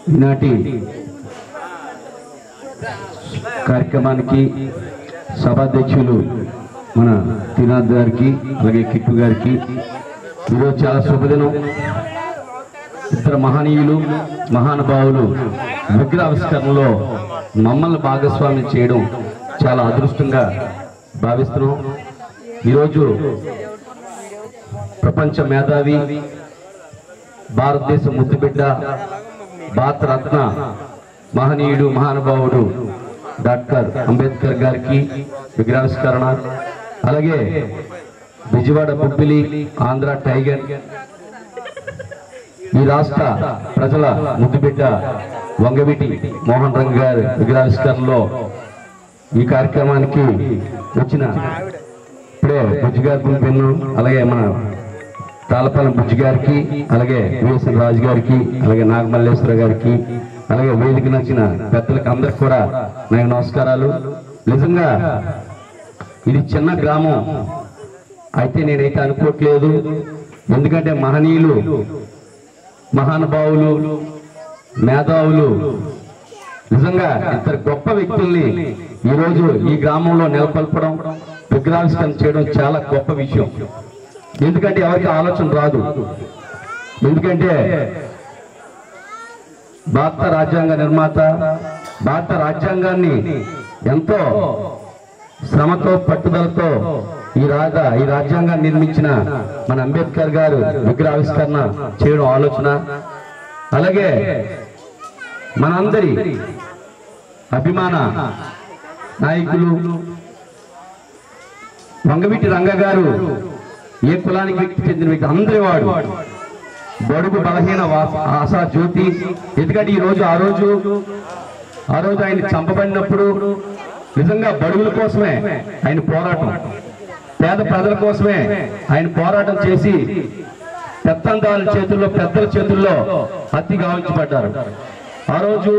ఈనాటి కార్యక్రమానికి సభాధ్యక్షులు మన త్రినాథ్ గారికి అలాగే కిట్టు గారికి ఈరోజు చాలా శుభదినం ఇద్దరు మహనీయులు మహానుభావులు విగ్రహావిష్కరణలో మమ్మల్ని భాగస్వామ్యం చేయడం చాలా అదృష్టంగా భావిస్తున్నాం ఈరోజు ప్రపంచ మేధావి భారతదేశ ముద్దుబిడ్డ భారతరత్న మహనీయుడు మహానుభావుడు డాక్టర్ అంబేద్కర్ గారికి విగ్రహావిష్కరణ అలాగే విజయవాడ బొబ్బిలి ఆంధ్ర టైగర్ ఈ రాష్ట్ర ప్రజల ముద్దుబిడ్డ వంగవీటి మోహన్ రంగ్ గారి విగ్రహావిష్కరణలో ఈ కార్యక్రమానికి వచ్చిన ఇప్పుడే బుజ్జి గారి పంపిను అలాగే మన తాళపాలెం బుజ్జి గారికి అలాగే విఎస్ఎన్ రాజు గారికి అలాగే నాగమల్లేశ్వర గారికి అలాగే వేదిక నచ్చిన పెద్దలకి అందరికి కూడా నాకు నమస్కారాలు నిజంగా ఇది చిన్న గ్రామం అయితే నేనైతే అనుకోవట్లేదు ఎందుకంటే మహనీయులు మహానుభావులు మేధావులు నిజంగా ఇద్దరు గొప్ప వ్యక్తుల్ని ఈరోజు ఈ గ్రామంలో నెలకొల్పడం విగ్రహావిష్కరణ చేయడం చాలా గొప్ప విషయం ఎందుకంటే ఎవరికి ఆలోచన రాదు ఎందుకంటే భారత రాజ్యాంగ నిర్మాత భారత రాజ్యాంగాన్ని ఎంతో శ్రమతో పట్టుదలతో ఈ రాజ ఈ రాజ్యాంగాన్ని నిర్మించిన మన అంబేద్కర్ గారు విగ్రహావిష్కరణ చేయడం ఆలోచన అలాగే మనందరి అభిమాన నాయకులు వంగవీటి రంగ గారు ఏ కులానికి వ్యక్తి చెందిన వ్యక్తి అందరి వాడు బడుగు బలహీన వా- ఆశా జ్యోతి ఎందుకంటే ఈ రోజు ఆ రోజు ఆ రోజు ఆయన చంపబడినప్పుడు నిజంగా బడుగుల కోసమే ఆయన పోరాటం పేద ప్రజల కోసమే ఆయన పోరాటం చేసి పెత్తందాల చేతుల్లో పెద్దల చేతుల్లో హత్తి గావించబడ్డారు ఆ రోజు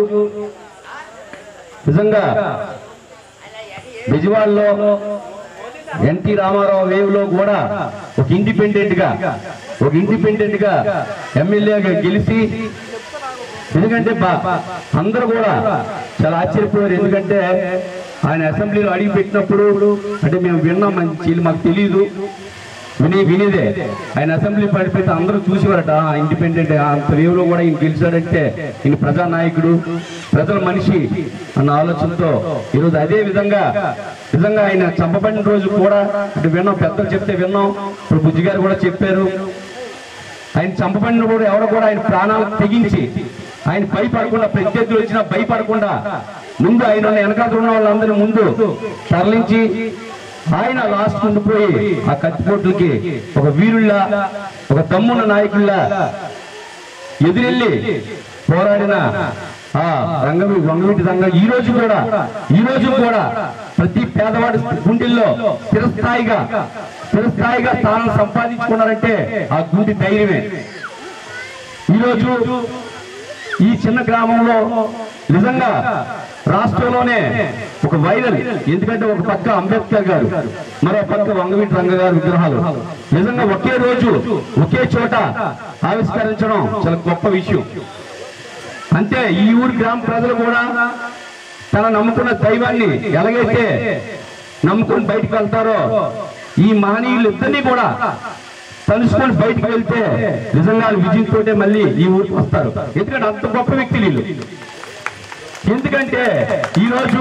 నిజంగా విజయవాడలో ఎన్టీ రామారావు వేవ్ లో కూడా ఒక ఇండిపెండెంట్ గా ఒక ఇండిపెండెంట్ గా ఎమ్మెల్యేగా గెలిచి ఎందుకంటే బా- అందరూ కూడా చాలా ఆశ్చర్యపోయారు ఎందుకంటే ఆయన అసెంబ్లీలో అడిగి పెట్టినప్పుడు అంటే మేము విన్నాం మంచి మాకు తెలియదు విని వినిదే ఆయన అసెంబ్లీ పడిపోతే అందరూ చూసేవారట ఆ, ఇండిపెండెంట్ అంత వేవ్లో కూడా ఈయన గెలిచాడంటే ఈయన ప్రజానాయకుడు ప్రజల మనిషి అన్న ఆలోచనతో ఈరోజు అదే విధంగా నిజంగా ఆయన చంపబడిన రోజు కూడా అంటే విన్నాం పెద్దలు చెప్తే విన్నాం ఇప్పుడు బుజ్జి గారు కూడా చెప్పారు ఆయన చంపబడిన కూడా ఎవరు కూడా ఆయన ప్రాణాలు తెగించి ఆయన భయపడకుండా ప్రత్యర్థులు వచ్చినా భయపడకుండా ముందు ఆయన ఉన్న వెనకాల ఉన్న వాళ్ళందరినీ ముందు తరలించి ఆయన లాస్ట్ ఉండిపోయి ఆ కత్తిపోట్లకి ఒక వీరుల్లా ఒక దమ్మున్న నాయకుల్లా ఎదురెళ్ళి పోరాడిన ఆ రంగవి వంగవీటి రంగ ఈ రోజు కూడా ఈ రోజు కూడా ప్రతి పేదవాడి గుండెల్లో స్థిరస్థాయిగా స్థిరస్థాయిగా స్థానం సంపాదించుకున్నారంటే ఆ గుండె ధైర్యమే ఈ రోజు ఈ చిన్న గ్రామంలో నిజంగా రాష్ట్రంలోనే ఒక వైరల్ ఎందుకంటే ఒక పక్క అంబేద్కర్ గారు మరో పక్క వంగవీటి రంగ గారు విగ్రహాలు నిజంగా ఒకే రోజు ఒకే చోట ఆవిష్కరించడం చాలా గొప్ప విషయం అంతే ఈ ఊరి గ్రామ ప్రజలు కూడా తన నమ్ముకున్న దైవాన్ని ఎలాగైతే నమ్ముకుని బయటికి వెళ్తారో ఈ మహనీయులు ఇద్దరినీ కూడా తలుసుకొని బయటికి వెళ్తే నిజంగా వాళ్ళు విజయంతోటే మళ్ళీ ఈ ఊరికి వస్తారు ఎందుకంటే అంత గొప్ప వ్యక్తులు వీళ్ళు ఎందుకంటే ఈ రోజు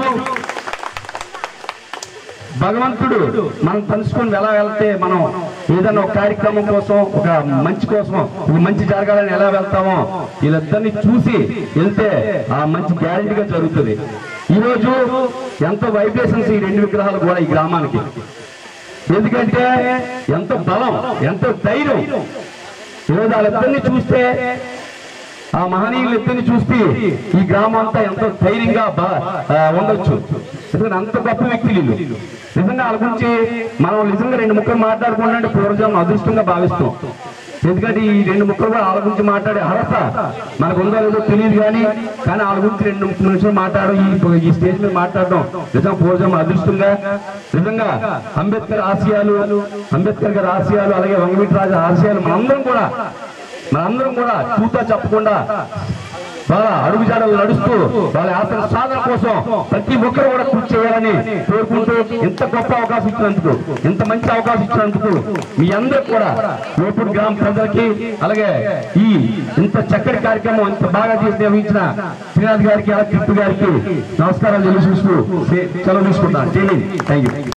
భగవంతుడు మనం తలుసుకొని ఎలా వెళ్తే మనం ఏదైనా ఒక కార్యక్రమం కోసం ఒక మంచి కోసం ఒక మంచి జరగాలని ఎలా వెళ్తామో వీళ్ళిద్దరిని చూసి వెళ్తే ఆ మంచి గ్యారంటీగా జరుగుతుంది ఈ రోజు ఎంతో వైబ్రేషన్స్ ఈ రెండు విగ్రహాలు కూడా ఈ గ్రామానికి ఎందుకంటే ఎంతో బలం ఎంతో ధైర్యం ఈరోజు వాళ్ళిద్దరిని చూస్తే ఆ మహనీయులు ఇద్దరిని చూస్తే ఈ గ్రామం అంతా ఎంతో ధైర్యంగా బ- ఆ, ఉండొచ్చు ఎందుకంటే అంత గొప్ప వ్యక్తులు వీళ్ళు. నిజంగా వాళ్ళ గురించి మనం నిజంగా రెండు ముక్కలు మాట్లాడుకుంటే పూర్వజం అదృష్టంగా భావిస్తాం ఎందుకంటే ఈ రెండు ముక్కలు కూడా వాళ్ళ గురించి మాట్లాడే అర్హత మనకు ఉందో లేదో తెలియదు కానీ కానీ వాళ్ళ గురించి రెండు ముక్కలు నిమిషాలు మాట్లాడడం ఈ ఈ స్టేజ్ మీద మాట్లాడడం నిజంగా పూర్వజం అదృష్టంగా నిజంగా అంబేద్కర్ ఆశయాలు అంబేద్కర్ గారి ఆశయాలు అలాగే వంగవీటి రాజు ఆశయాలు మనందరం కూడా మనందరం కూడా చూతా చెప్పకుండా వాళ్ళ అడుగుజాడలు నడుస్తూ వాళ్ళ ఆసన సాధన కోసం ప్రతి ఒక్కరు కూడా కృషి చేయాలని కోరుకుంటూ ఇంత గొప్ప అవకాశం ఇచ్చినందుకు ఇంత మంచి అవకాశం ఇచ్చినందుకు మీ అందరికి కూడా కోపూరు గ్రామ ప్రజలకి అలాగే ఈ ఇంత చక్కటి కార్యక్రమం ఇంత బాగా చేసి నిర్వహించిన శ్రీనాథ్ గారికి అలాగే కిట్టు గారికి నమస్కారాలు తెలియజేస్తూ సెలవు తీసుకుంటాను థ్యాంక్ యూ